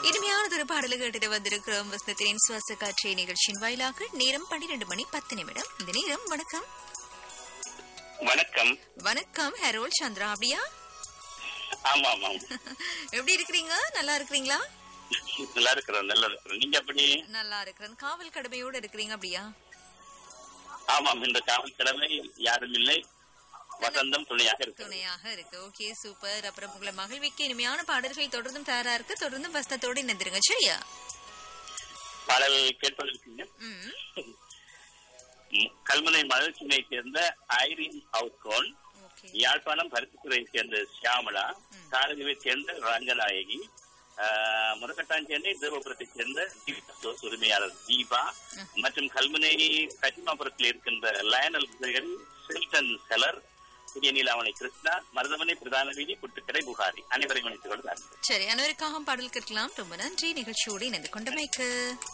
இனிமையான ஒரு பாடலை கேட்டுட்டு வந்திருக்கிறோம் வசனத்தின் சுவாச காற்றை நிகழ்ச்சியின் வாயிலாக நேரம் பன்னிரண்டு மணி பத்து நிமிடம் இந்த நேரம் வணக்கம் வணக்கம் வணக்கம் ஹெரோல் சந்திரா அப்படியா ஆமா ஆமா எப்படி இருக்கிறீங்க நல்லா இருக்கிறீங்களா நல்லா இருக்கிறோம் நல்லா இருக்கிறோம் நீங்க எப்படி நல்லா இருக்கிறேன் காவல் கடமையோட இருக்கிறீங்க அப்படியா ஆமாம் இந்த காவல் கிழமை யாரும் இல்லை வசந்தம் துணையாக இருக்கு துணையாக இருக்கு ஓகே சூப்பர் அப்புறம் உங்களை மகிழ்விக்க இனிமையான பாடல்கள் தொடர்ந்தும் தயாரா இருக்கு தொடர்ந்து வசனத்தோட இணைந்திருங்க சரியா பாடல் கேட்பதற்குங்க ம் கல்முனை மகிழ்ச்சியை சேர்ந்த ஐரின் அவுட்கோன் ஓகே யாழ்ப்பாணம் பருத்தித்துறையை சேர்ந்த சியாமலா காரகவை சேர்ந்த ரங்கநாயகி ஆஹ், முரக்கட்டாஞ்சேனை தேவபுரத்தை சேர்ந்த தீபா உரிமையாளர் தீபா மற்றும் கல்முனை கட்டிமாபுரத்தில் இருக்கின்ற லயனல் விஜயன் சில்டன் செலர் புதிய நீலாவணி கிருஷ்ணா மருதமனை பிரதான வீதி புட்டுக்கடை புகாரி அனைவரையும் அழைத்துக் கொண்டு சரி அனைவருக்காகவும் பாடல் கேட்கலாம் ரொம்ப நன்றி நிகழ்ச்சியோடு இணைந்து கொண்டமைக்கு